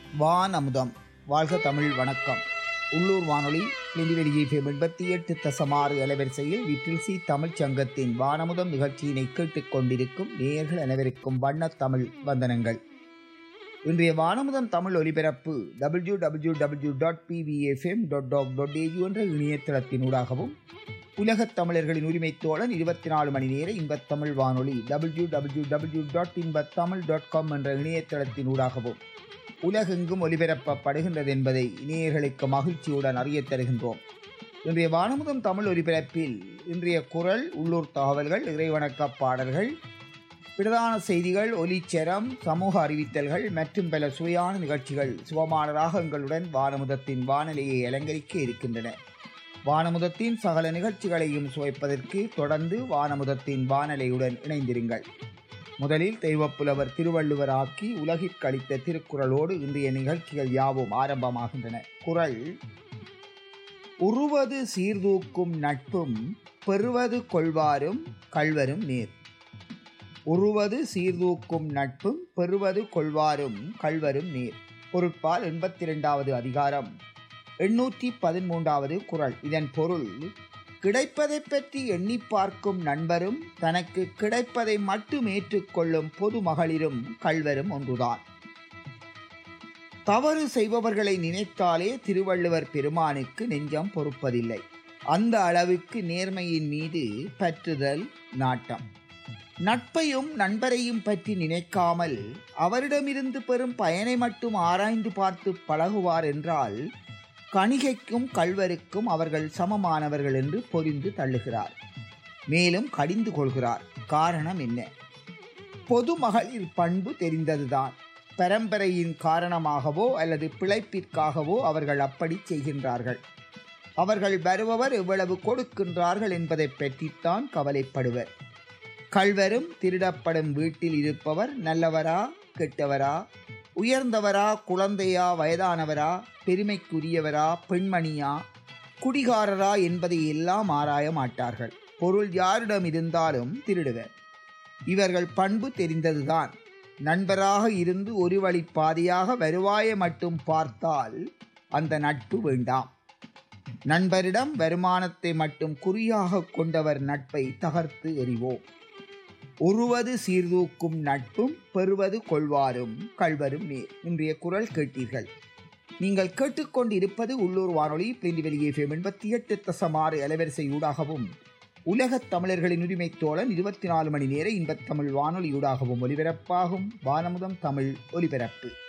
வான் அமுதம் வாழ்க தமிழ் வணக்கம் உள்ளூர் வானொலி நெல்லிவெளி எஃப்எம் எண்பத்தி எட்டு தசமாறு அலைவரிசையில் விட்டில் சி தமிழ்ச் சங்கத்தின் வானமுதம் நிகழ்ச்சியினை கேட்டுக் கொண்டிருக்கும் நேயர்கள் அனைவருக்கும் வண்ணத் தமிழ் வந்தனங்கள் இன்றைய வானமுதம் தமிழ் ஒலிபரப்பு W W W dot PVFM dot டாக் டாட் ஏயூ என்ற இணையதளத்தினூடாகவும் உலகத் தமிழர்களின் உரிமை தோழன் இருபத்தி நாலு மணி நேர இன்பத்தமிழ் வானொலி W W W dot Inbathamizh dot com என்ற இணையதளத்தினூடாகவும் உலகெங்கும் ஒலிபரப்பப்படுகின்றது என்பதை இணையர்களுக்கு மகிழ்ச்சியுடன் அறியத் தருகின்றோம் இன்றைய வானமுதம் தமிழ் ஒலிபரப்பில் இன்றைய குரல் உள்ளூர் தகவல்கள் இறைவணக்க பாடல்கள் பிரதான செய்திகள் ஒலிச்சரம் சமூக அறிவித்தல்கள் மற்றும் பல சுவையான நிகழ்ச்சிகள் சுகமான ராகங்களுடன் வானமுதத்தின் வானொலியை அலங்கரிக்க இருக்கின்றன வானமுதத்தின் சகல நிகழ்ச்சிகளையும் சுவைப்பதற்கு தொடர்ந்து வானமுதத்தின் வானலையுடன் இணைந்திருங்கள் முதலில் தெய்வப்புலவர் திருவள்ளுவர் ஆக்கி உலகிற்கு அளித்த திருக்குறளோடு இன்றைய நிகழ்ச்சிகள் யாவும் ஆரம்பமாகின்றன குறள் உருவது சீர்தூக்கும் நட்பும் பெறுவது கொள்வாரும் கள்வரும் நேர் உருவது சீர்தூக்கும் நட்பும் பெறுவது கொள்வாரும் கள்வரும் நேர் பொருட்பால் எண்பத்தி இரண்டாவது அதிகாரம் எண்ணூற்றி பதிமூன்றாவது குறள் இதன் பொருள் கிடைப்பதை பற்றி எண்ணி பார்க்கும் நண்பரும் தனக்கு கிடைப்பதை மட்டும் ஏற்றுக்கொள்ளும் பொது மகளிரும் கள்வரும் ஒன்றுதான் தவறு செய்பவர்களை நினைத்தாலே திருவள்ளுவர் பெருமானுக்கு நெஞ்சம் பொறுப்பதில்லை அந்த அளவுக்கு நேர்மையின் மீது பற்றுதல் நாட்டம் நட்பையும் நண்பரையும் பற்றி நினைக்காமல் அவரிடமிருந்து பெறும் பயனை மட்டும் ஆராய்ந்து பார்த்து பழகுவார் என்றால் கணிகைக்கும் கல்வருக்கும் அவர்கள் சமமானவர்கள் என்று பொரிந்து தள்ளுகிறார் மேலும் கடிந்து கொள்கிறார் காரணம் என்ன பொது மகளிர் பண்பு தெரிந்ததுதான் பரம்பரையின் காரணமாகவோ அல்லது பிழைப்பிற்காகவோ அவர்கள் அப்படி செய்கின்றார்கள் அவர்கள் வருபவர் எவ்வளவு கொடுக்கின்றார்கள் என்பதை பற்றித்தான் கவலைப்படுவர் கல்வரும் திருடப்படும் வீட்டில் இருப்பவர் நல்லவரா கெட்டவரா உயர்ந்தவரா குழந்தையா வயதானவரா பெருமைக்குரியவரா பெண்மணியா குடிகாரரா என்பதை எல்லாம் ஆராய மாட்டார்கள் பொருள் யாரிடம் இருந்தாலும் திருடுவர் இவர்கள் பண்பு தெரிந்ததுதான் நண்பராக இருந்து ஒரு வழி பாதையாக வருவாயை மட்டும் பார்த்தால் அந்த நட்பு வேண்டாம் நண்பரிடம் வருமானத்தை மட்டும் குறியாக கொண்டவர் நட்பை தகர்த்து எறிவோம் உருவது சீர்தூக்கும் நட்பும் பெறுவது கொள்வாரும் கள்வரும் நேர் இன்றைய குரல் கேட்டீர்கள் நீங்கள் கேட்டுக்கொண்டு இருப்பது உள்ளூர் வானொலி பிரிண்டி வெளியே எண்பத்தி எட்டு தசமாறு அலைவரிசை ஊடாகவும் உலகத் தமிழர்களின் உரிமை தோழன் இருபத்தி நாலு மணி நேர இன்பத்தமிழ் வானொலியூடாகவும் ஒலிபரப்பாகும் வானமுதம் தமிழ் ஒலிபரப்பு